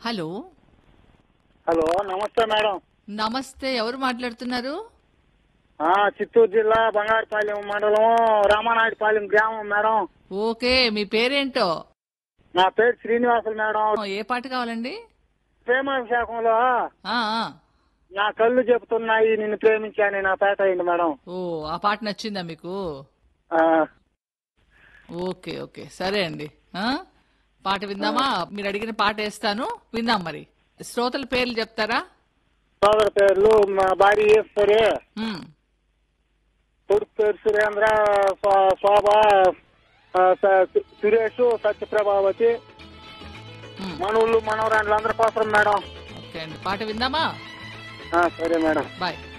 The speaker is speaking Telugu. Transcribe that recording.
హలో హలో నమస్తే మేడం నమస్తే ఎవరు మాట్లాడుతున్నారు ఆ, చిత్తూరు జిల్లా బంగారుపాలెం మండలం రామానాయుడుపాలెం గ్రామం మేడం ఓకే మీ పేరేంటో నా పేరు శ్రీనివాసులు మేడం ఏ పాట కావాలండి ప్రేమాభిషేకంలో ఆ ఆ. నా కళ్ళు చెబుతున్నాయి నిన్ను ప్రేమించాను నా పేట అయింది మేడం ఓ ఆ పాట నచ్చిందా మీకు ఆ, ఓకే ఓకే సరే అండి ఆ పాట విందామా మీరు అడిగిన పాట వేస్తాను విందాం మరి శ్రోతల పేర్లు చెప్తారా సోదర పేర్లు మా భార్య ఈశ్వరి ఉమ్, కొడుకు పేరు సురేంద్ర శో- శోభ ఆ, స- సురేష్ సత్యప్రభావతి ఉమ్. మనవుళ్ళు మనవరాండ్లు అందరి కోసం మేడం ఓకే అండి పాట విందామా ఆ, సరే మేడం బాయ్